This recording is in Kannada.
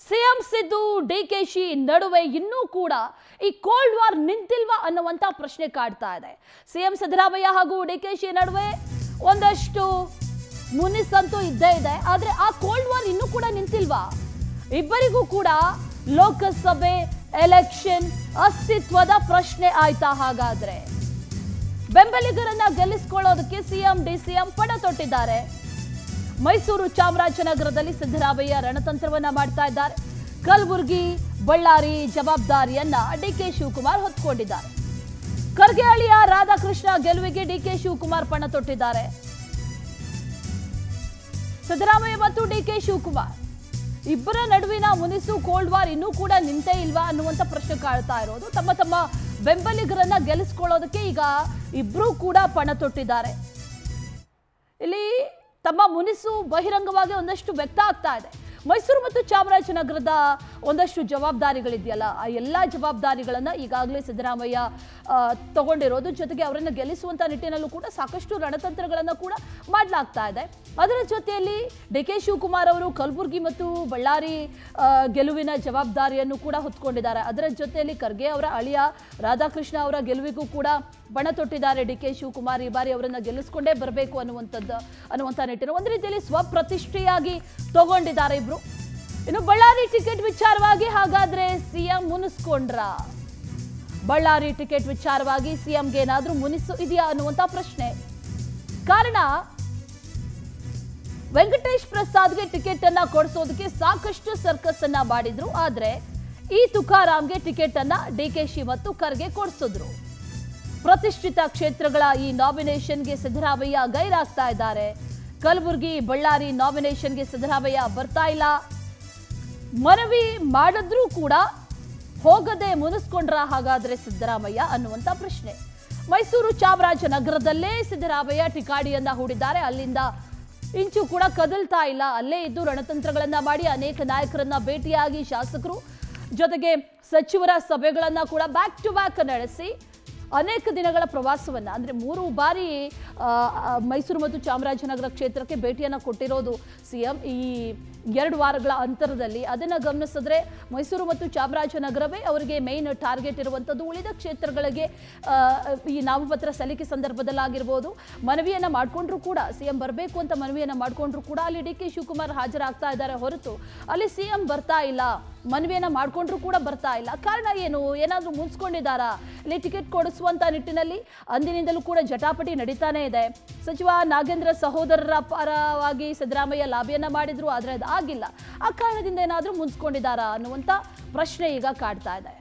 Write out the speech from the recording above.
ಸಿಎಂ ಸಿದ್ದು ಡಿಕೆಶಿ ನಡುವೆ ಇನ್ನೂ ಕೂಡ ಈ ಕೋಲ್ಡ್ ವಾರ್ ನಿಂತಿಲ್ವಾ ಅನ್ನುವಂತ ಪ್ರಶ್ನೆ ಕಾಡ್ತಾ ಇದೆ ಸಿಎಂ ಸಿದ್ದರಾಮಯ್ಯ ಹಾಗೂ ಡಿಕೆಶಿ ನಡುವೆ ಒಂದಷ್ಟು ಮುನಿಸಂತೂ ಇದ್ದೇ ಇದೆ ಆದ್ರೆ ಆ ಕೋಲ್ಡ್ ವಾರ್ ಇನ್ನೂ ಕೂಡ ನಿಂತಿಲ್ವಾ ಇಬ್ಬರಿಗೂ ಕೂಡ ಲೋಕಸಭೆ ಎಲೆಕ್ಷನ್ ಅಸ್ತಿತ್ವದ ಪ್ರಶ್ನೆ ಆಯ್ತಾ ಹಾಗಾದ್ರೆ ಬೆಂಬಲಿಗರನ್ನ ಗೆಲ್ಲಿಸ್ಕೊಳ್ಳೋದಕ್ಕೆ ಸಿಎಂ ಡಿಸಿಎಂ ಪಣ ತೊಟ್ಟಿದ್ದಾರೆ ಮೈಸೂರು ಚಾಮರಾಜನಗರದಲ್ಲಿ ಸಿದ್ದರಾಮಯ್ಯ ರಣತಂತ್ರವನ್ನ ಮಾಡ್ತಾ ಇದ್ದಾರೆ ಕಲಬುರಗಿ ಬಳ್ಳಾರಿ ಜವಾಬ್ದಾರಿಯನ್ನ ಡಿಕೆ ಶಿವಕುಮಾರ್ ಹೊತ್ಕೊಂಡಿದ್ದಾರೆ ಖರ್ಗೆಹಳ್ಳಿಯ ರಾಧಾಕೃಷ್ಣ ಗೆಲುವಿಗೆ ಡಿಕೆ ಶಿವಕುಮಾರ್ ಪಣ ತೊಟ್ಟಿದ್ದಾರೆ ಸಿದ್ದರಾಮಯ್ಯ ಮತ್ತು ಡಿಕೆ ಶಿವಕುಮಾರ್ ಇಬ್ಬರ ನಡುವಿನ ಮುನಿಸು ಕೋಲ್ಡ್ ವಾರ್ ಇನ್ನೂ ಕೂಡ ನಿಂತೇ ಇಲ್ವಾ ಅನ್ನುವಂತ ಪ್ರಶ್ನೆ ಕಾಡ್ತಾ ಇರೋದು ತಮ್ಮ ತಮ್ಮ ಬೆಂಬಲಿಗರನ್ನ ಗೆಲ್ಲಿಸ್ಕೊಳ್ಳೋದಕ್ಕೆ ಈಗ ಇಬ್ರು ಕೂಡ ಪಣ ತೊಟ್ಟಿದ್ದಾರೆ ಇಲ್ಲಿ ತಮ್ಮ ಮುನಿಸು ಬಹಿರಂಗವಾಗಿ ಒಂದಷ್ಟು ವ್ಯಕ್ತ ಆಗ್ತಾ ಇದೆ ಮೈಸೂರು ಮತ್ತು ಚಾಮರಾಜನಗರದ ಒಂದಷ್ಟು ಜವಾಬ್ದಾರಿಗಳಿದೆಯಲ್ಲ ಆ ಎಲ್ಲ ಜವಾಬ್ದಾರಿಗಳನ್ನ ಈಗಾಗಲೇ ಸಿದ್ದರಾಮಯ್ಯ ಆ, ತಗೊಂಡಿರೋದು ಜೊತೆಗೆ ಅವರನ್ನು ಗೆಲ್ಲಿಸುವಂತ ನಿಟ್ಟಿನಲ್ಲೂ ಕೂಡ ಸಾಕಷ್ಟು ರಣತಂತ್ರಗಳನ್ನ ಕೂಡ ಮಾಡಲಾಗ್ತಾ ಇದೆ ಅದರ ಜೊತೆಯಲ್ಲಿ ಡಿ ಕೆ ಶಿವಕುಮಾರ್ ಅವರು ಕಲಬುರಗಿ ಮತ್ತು ಬಳ್ಳಾರಿ ಆ, ಗೆಲುವಿನ ಜವಾಬ್ದಾರಿಯನ್ನು ಕೂಡ ಹೊತ್ಕೊಂಡಿದ್ದಾರೆ ಅದರ ಜೊತೆಯಲ್ಲಿ ಖರ್ಗೆ ಅವರ ಅಳಿಯ ರಾಧಾಕೃಷ್ಣ ಅವರ ಗೆಲುವಿಗೂ ಕೂಡ ಬಣ ತೊಟ್ಟಿದ್ದಾರೆ ಡಿ ಕೆ ಶಿವಕುಮಾರ್ ಈ ಬಾರಿ ಅವರನ್ನ ಗೆಲ್ಲಿಸ್ಕೊಂಡೇ ಬರಬೇಕು ಅನ್ನುವಂಥದ್ದು ಅನ್ನುವಂಥ ನಿಟ್ಟಿನ ಒಂದು ರೀತಿಯಲ್ಲಿ ಸ್ವಪ್ರತಿಷ್ಠೆಯಾಗಿ ತಗೊಂಡಿದ್ದಾರೆ ಇಬ್ರು ಇನ್ನು ಬಳ್ಳಾರಿ ಟಿಕೆಟ್ ವಿಚಾರವಾಗಿ ಹಾಗಾದ್ರೆ ಸಿಎಂ ಮುನಿಸ್ಕೊಂಡ್ರ ಬಳ್ಳಾರಿ ಟಿಕೆಟ್ ವಿಚಾರವಾಗಿ ಸಿಎಂಗೆ ಏನಾದ್ರೂ ಮುನಿಸು ಇದೆಯಾ ಅನ್ನುವಂಥ ಪ್ರಶ್ನೆ ಕಾರಣ ವೆಂಕಟೇಶ್ ಪ್ರಸಾದ್ಗೆ ಟಿಕೆಟ್ ಅನ್ನ ಕೊಡಿಸೋದಕ್ಕೆ ಸಾಕಷ್ಟು ಸರ್ಕಸ್ ಅನ್ನ ಮಾಡಿದ್ರು ಆದ್ರೆ ಈ ತುಕಾರಾಮ್ಗೆ ಟಿಕೆಟ್ ಅನ್ನ ಡಿಕೆಶಿ ಮತ್ತು ಖರ್ಗೆ ಕೊಡಿಸಿದ್ರು ಪ್ರತಿಷ್ಠಿತ ಕ್ಷೇತ್ರಗಳ ಈ ನಾಮಿನೇಷನ್ಗೆ ಸಿದ್ದರಾಮಯ್ಯ ಗೈರಾಗ್ತಾ ಇದ್ದಾರೆ ಕಲಬುರಗಿ ಬಳ್ಳಾರಿ ನಾಮಿನೇಷನ್ಗೆ ಸಿದ್ದರಾಮಯ್ಯ ಬರ್ತಾ ಇಲ್ಲ ಮನವಿ ಮಾಡಿದ್ರೂ ಕೂಡ ಹೋಗದೆ ಮುನಿಸ್ಕೊಂಡ್ರ ಹಾಗಾದ್ರೆ ಸಿದ್ದರಾಮಯ್ಯ ಅನ್ನುವಂತ ಪ್ರಶ್ನೆ ಮೈಸೂರು ಚಾಮರಾಜನಗರದಲ್ಲೇ ಸಿದ್ದರಾಮಯ್ಯ ಟಿಕಾಡಿಯನ್ನ ಹೂಡಿದ್ದಾರೆ ಅಲ್ಲಿಂದ ಇಂಚು ಕೂಡ ಕದಲ್ತಾ ಇಲ್ಲ ಅಲ್ಲೇ ಇದ್ದು ರಣತಂತ್ರಗಳನ್ನ ಮಾಡಿ ಅನೇಕ ನಾಯಕರನ್ನ ಭೇಟಿಯಾಗಿ ಶಾಸಕರು ಜೊತೆಗೆ ಸಚಿವರ ಸಭೆಗಳನ್ನ ಕೂಡ ಬ್ಯಾಕ್ ಟು ಬ್ಯಾಕ್ ನಡೆಸಿ ಅನೇಕ ದಿನಗಳ ಪ್ರವಾಸವನ್ನ ಅಂದ್ರೆ ಮೂರು ಬಾರಿ ಆ, ಆ, ಮೈಸೂರು ಮತ್ತು ಚಾಮರಾಜನಗರ ಕ್ಷೇತ್ರಕ್ಕೆ ಭೇಟಿಯನ್ನ ಕೊಟ್ಟಿರೋದು ಸಿಎಂ ಈ ಎರಡು ವಾರಗಳ ಅಂತರದಲ್ಲಿ ಅದನ್ನ ಗಮನಿಸಿದ್ರೆ ಮೈಸೂರು ಮತ್ತು ಚಾಮರಾಜನಗರವೇ ಅವರಿಗೆ ಮೇನ್ ಟಾರ್ಗೆಟ್ ಇರುವಂಥದ್ದು ಉಳಿದ ಕ್ಷೇತ್ರಗಳಿಗೆ ಆ, ಈ ನಾಮಪತ್ರ ಸಲ್ಲಿಕೆ ಸಂದರ್ಭದಲ್ಲಾಗಿರ್ಬೋದು ಮನವಿಯನ್ನ ಮಾಡಿಕೊಂಡ್ರು ಕೂಡ ಸಿಎಂ ಬರಬೇಕು ಅಂತ ಮನವಿಯನ್ನ ಮಾಡಿಕೊಂಡ್ರು ಕೂಡ ಅಲ್ಲಿ ಡಿ ಕೆ ಶಿವಕುಮಾರ್ ಹಾಜರಾಗ್ತಾ ಇದ್ದಾರೆ ಹೊರತು ಅಲ್ಲಿ ಸಿಎಂ ಬರ್ತಾ ಇಲ್ಲ ಮನವಿಯನ್ನ ಮಾಡ್ಕೊಂಡ್ರು ಕೂಡ ಬರ್ತಾ ಇಲ್ಲ ಕಾರಣ ಏನು ಏನಾದ್ರೂ ಮುನ್ಸ್ಕೊಂಡಿದ್ದಾರಾ ಇಲ್ಲಿ ಟಿಕೆಟ್ ಕೊಡಿಸುವಂತ ನಿಟ್ಟಿನಲ್ಲಿ ಅಂದಿನಿಂದಲೂ ಕೂಡ ಜಟಾಪಟಿ ನಡೀತಾನೆ ಇದೆ ಸಚಿವ ನಾಗೇಂದ್ರ ಸಹೋದರರ ಪರವಾಗಿ ಸಿದ್ದರಾಮಯ್ಯ ಲಾಭಿಯನ್ನ ಮಾಡಿದ್ರು ಆದ್ರೆ ಅದು ಆಗಿಲ್ಲ ಆ ಕಾರಣದಿಂದ ಏನಾದ್ರೂ ಮುನ್ಸ್ಕೊಂಡಿದ್ದಾರಾ ಅನ್ನುವಂತ ಪ್ರಶ್ನೆ ಈಗ ಕಾಡ್ತಾ ಇದೆ